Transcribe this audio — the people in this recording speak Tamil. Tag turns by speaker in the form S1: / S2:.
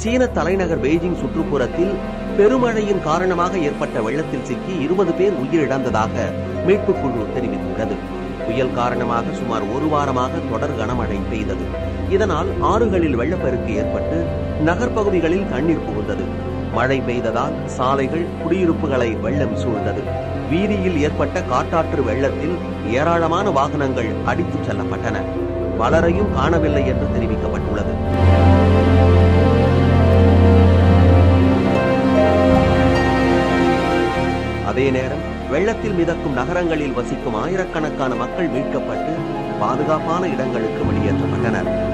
S1: சீன தலைநகர் பெய்ஜிங் சுற்றுப்புறத்தில் பெருமழையின் காரணமாக ஏற்பட்ட வெள்ளத்தில் சிக்கி இருபது பேர் உயிரிழந்ததாக மீட்புக் குழு தெரிவித்துள்ளது புயல் காரணமாக சுமார் ஒரு வாரமாக தொடர் கனமழை பெய்தது இதனால் ஆறுகளில் வெள்ளப்பெருக்கு ஏற்பட்டு நகர்ப்பகுதிகளில் தண்ணீர் புகுந்தது மழை பெய்ததால் சாலைகள் குடியிருப்புகளை வெள்ளம் சூழ்ந்தது வீதியில் ஏற்பட்ட காட்டாற்று வெள்ளத்தில் ஏராளமான வாகனங்கள் அடித்துச் செல்லப்பட்டன பலரையும் காணவில்லை என்று தெரிவிக்கப்பட்டுள்ளது அதே நேரம் வெள்ளத்தில் மிதக்கும் நகரங்களில் வசிக்கும் ஆயிரக்கணக்கான மக்கள் மீட்கப்பட்டு பாதுகாப்பான இடங்களுக்கு வெளியேற்றப்பட்டனர்